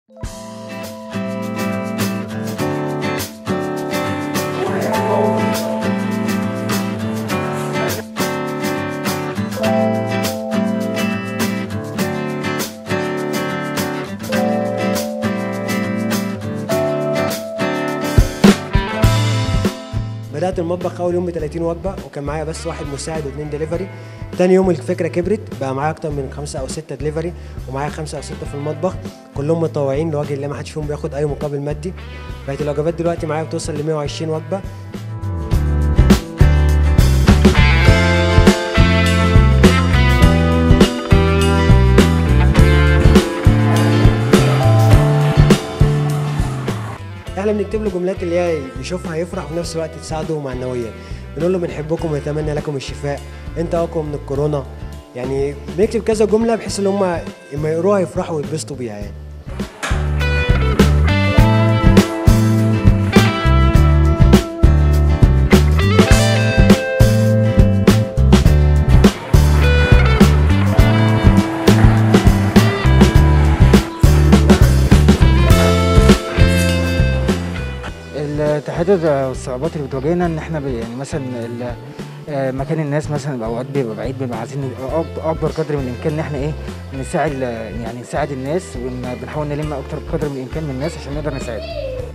بدات المطبخ اول يوم ب 30 وجبه وكان معايا بس واحد مساعد واثنين دليفري تاني يوم الفكره كبرت بقى معايا اكتر من خمسه او سته دليفري ومعايا خمسه او سته في المطبخ كلهم متطوعين لوجه الله ما حدش فيهم بياخد اي مقابل مادي بقت الوجبات دلوقتي معايا بتوصل ل 120 وجبه احنا بنكتب له جملات اللي هي يشوفها يفرح وفي نفس الوقت تساعده معنويا بنقول له بنحبكم ونتمنى لكم الشفاء انت اقوى من الكورونا يعني بنكتب كذا جمله بحيث ان هم لما يقروها يفرحوا ويتبسطوا بيها يعني التحديات والصعوبات اللي بتواجهنا ان احنا ب- يعني مثلا ال- آه، مكان الناس مثلا اوقات بيبقى بعيد بنبقى عايزين أك- اكبر قدر من الامكان ان احنا ايه نساعد يعني نساعد الناس وبنحاول نلم اكتر قدر من الامكان من الناس عشان نقدر نساعدهم